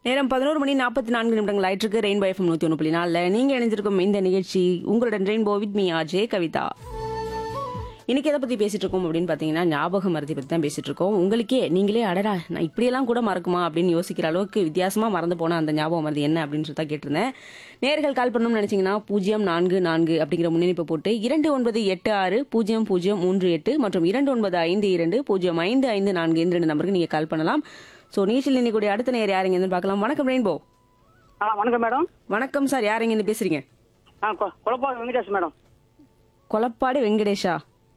நேரம் பதினோரு மணி நாற்பத்தி நான்கு நிமிடங்கள் ஆயிட்டிருக்கு ரெயின்போ எஃப்எம் நூற்றி ஒன்று புள்ளி நாலில் நீங்கள் இணைஞ்சிருக்கும் இந்த நிகழ்ச்சி உங்களுடன் rainbow with me RJ Kavitha இன்னைக்கு எதை பற்றி பேசிட்டு இருக்கோம் அப்படின்னு பார்த்தீங்கன்னா ஞாபக மருதி பற்றி தான் பேசிட்டு இருக்கோம் உங்களுக்கே நீங்களே அடடா நான் இப்படியெல்லாம் கூட மறக்குமா அப்படின்னு யோசிக்கிற அளவுக்கு வித்தியாசமாக மறந்து போன அந்த ஞாபக மருதி என்ன அப்படின்னு சொல்லி தான் கேட்டிருந்தேன் நேர்கள் கால் பண்ணணும்னு நினைச்சீங்கன்னா பூஜ்ஜியம் நான்கு நான்கு அப்படிங்கிற முன்னணிப்பை போட்டு இரண்டு ஒன்பது எட்டு ஆறு பூஜ்ஜியம் பூஜ்ஜியம் மூன்று எட்டு மற்றும் இரண்டு ஒன்பது ஐந்து இரண்டு பூஜ்ஜியம் ஐந்து ஐந்து நான்கு இந்த ரெண்டு நம்பருக்கு நீங்கள் கால் பண்ணலாம் ஸோ நீச்சல் இன்னைக்கு அடுத்த நேர் யாருங்கன்னு பார்க்கலாம் வணக்கம் ரெயின்போ ஆ வணக்கம் மேடம் வணக்கம் சார் யாருங்கன்னு பேசுறீங்க ஆ கொ- கொலப்பாக்கம் வெங்கடேஷ் மேடம் கொலப்பாடு வெங்கடேஷா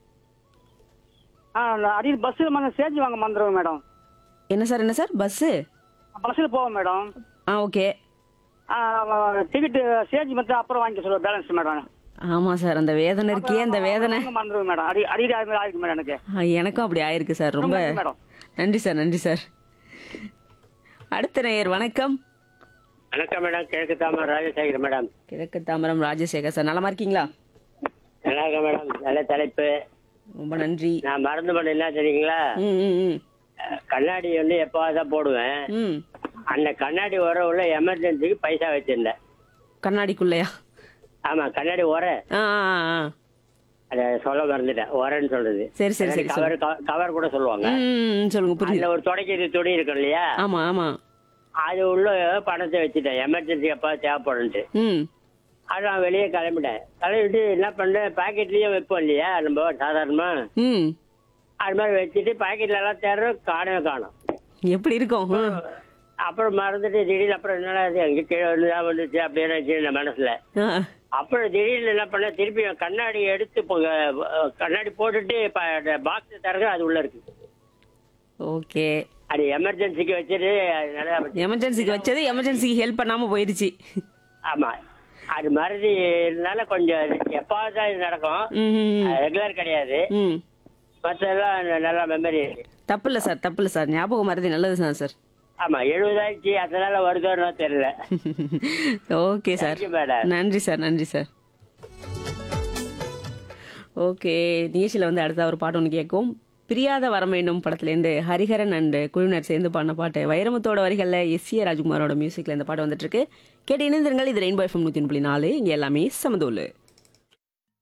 ஆ அடியில் பஸ்ஸில் வந்து சேஞ்ச் வாங்க மறந்துடுவேன் மேடம் என்ன சார் என்ன சார் பஸ்ஸு பஸ்ஸில் போவோம் மேடம் ஆ ஓகே டிக்கெட்டு சேஞ்ச் மட்டும் அப்புறம் வாங்கிக்க சொல்லுவேன் பேலன்ஸ் மேடம் ஆமா சார் அந்த வேதனை இருக்கே அந்த வேதனை வாங்க மறந்துடுவேன் மேடம் அடி அடிக்கடி அது மாதிரி ஆயிருக்கு மேடம் எனக்கு ஆ, எனக்கும் அப்படி ஆயிருக்கு சார் ரொம்ப ரொம்ப நன்றி, மேடம். நன்றி சார் நன்றி சார் அடுத்த நேயர் வணக்கம் வணக்கம் மேடம் கிழக்கு தாமரை ராஜசேகர் மேடம் கிழக்கு தாமரம் ராஜசேகர் சார் நலமா இருக்கீங்களா நல்லா இருக்கேன் மேடம் நல்ல தலைப்பு ரொம்ப நன்றி நான் மறந்து பண்ண என்ன தெரியுங்களா ம் ம் ம் அஹ் கண்ணாடி வந்து எப்போவாது தான் போடுவேன் ம் அந்த கண்ணாடி உர உள்ள எமர்ஜென்சிக்கு பைசா வச்சிருந்தேன் கண்ணாடிக்குள்ளையா ஆமா கண்ணாடி உர ஆ ஆ, ஆ, ஆ. அதை சொல்ல மறந்துட்டேன் உரன்னு சொல்றது சரி சரி சரி கவர் கவர் கூட சொல்லுவாங்க ம், ம் சொல்லுங்க புரியுது அதுல ஒரு துடைக்கிறது துணி இருக்கும் இல்லையா ஆமா ஆமா அது உள்ள பணத்தை வச்சுட்டேன் எமர்ஜென்சி எப்போ தேவைப்படும்ட்டு ம் அது நான் வெளியே கிளம்பிட்டேன் கிளம்பிட்டு என்ன பண்ணேன் பாக்கெட்லயும் வைப்போம் இல்லையா நம்ம சாதாரணமா ம் அது மாதிரி வச்சுட்டு பாக்கெட்ல எல்லாம் தேடுறோம் காணவே காணும் எப்படி இருக்கும் ம். அப்புறம் மறந்துட்டு திடீர்னு அப்புறம் என்னடா இது எங்க கீழே வந்துதான் வந்துச்சு அப்படின்னு வச்சிருந்தேன் மனசுல ஆ, அப்புறம் திடீர்னு என்ன பண்ண திருப்பி கண்ணாடி எடுத்து இப்போ, அஹ், கண்ணாடி போட்டுட்டு பாக்ஸ் தரங்க அது உள்ள இருக்கு ஓகே அது எமர்ஜென்சிக்கு வச்சுட்டு அது நல்லா வச்சு- எமர்ஜென்சிக்கு வச்சது எமர்ஜென்சிக்கு ஹெல்ப் பண்ணாம போயிருச்சு ஆமா அது மறதி இருந்தால கொஞ்சம் எப்பாவது தான் இது நடக்கும் ம், ம், ம். ரெகுலர் கிடையாது ம் மற்றெல்லாம் நல்லா மெமரி தப்பு இல்லை சார் தப்பு இல்லை சார் ஞாபகம் மறதி நல்லது தான் சார் ஆமா எழுபதாயிடுச்சு அதனால வருதோன்னு தெரியல okay sir Thank you, madam. நன்றி சார் நன்றி சார் ஓகே நிகழ்ச்சியில் வந்து அடுத்த ஒரு பாட்டு ஒன்று கேட்கும் பிரியாத வரம் வேண்டும் படத்துலேருந்து ஹரிஹரன் அண்ட் குழுவினர் சேர்ந்து பாடின பாட்டு வைரமுத்தோட வரிகளில் எஸ் ஏ ராஜ்குமாரோட மியூசிக்கில் இந்த பாட்டு வந்துட்டு இருக்கு கேட்டு இணைந்திருங்கள் இது ரெயின்போ எஃப்எம் நூற்றி புள்ளி நாலு இங்கே எல்லாமே சமதோலு